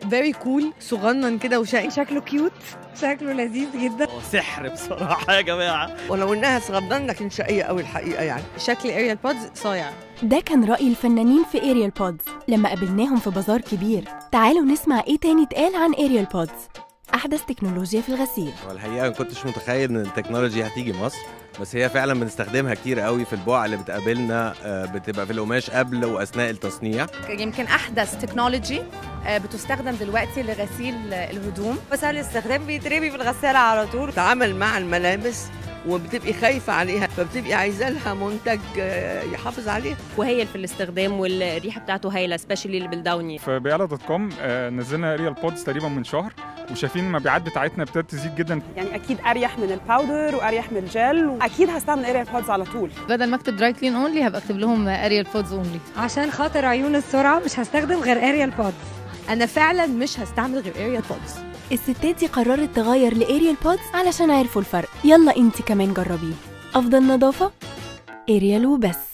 فيري كول صغنن كده وشقي شكله كيوت شكله لذيذ جدا هو سحر بصراحه يا جماعه ولو انها صغننه لكن شقيه قوي الحقيقه يعني شكل اريال بودز صايع ده كان رأي الفنانين في اريال بودز لما قابلناهم في بازار كبير تعالوا نسمع ايه تاني اتقال عن اريال بودز أحدث تكنولوجيا في الغسيل والحقيقه ما كنتش متخيل ان التكنولوجي هتيجي مصر بس هي فعلا بنستخدمها كتير قوي في البقع اللي بتقابلنا آه، بتبقى في القماش قبل واثناء التصنيع يمكن احدث تكنولوجي آه، بتستخدم دلوقتي لغسيل آه، الهدوم بس الاستخدام بيترمي في الغساله على طول تعامل مع الملابس وبتبقي خايفه عليها فبتبقي عايزه لها منتج آه، يحافظ عليها وهايل في الاستخدام والريحه بتاعته هايله سبيشالي اللي بالداوني في بيالا دوت كوم آه، نزلنا ريال بودز تقريبا من شهر وشايفين المبيعات بتاعتنا ابتدت تزيد جدا يعني اكيد اريح من الباودر واريح من الجل واكيد هستعمل اريال بودز على طول بدل ما اكتب دراي كلين اونلي هبقى اكتب لهم اريال بودز اونلي عشان خاطر عيون السرعه مش هستخدم غير اريال بودز انا فعلا مش هستعمل غير اريال بودز الستات دي قررت تغير لاريال بودز علشان عرفوا الفرق يلا انت كمان جربيه أفضل نظافة اريال وبس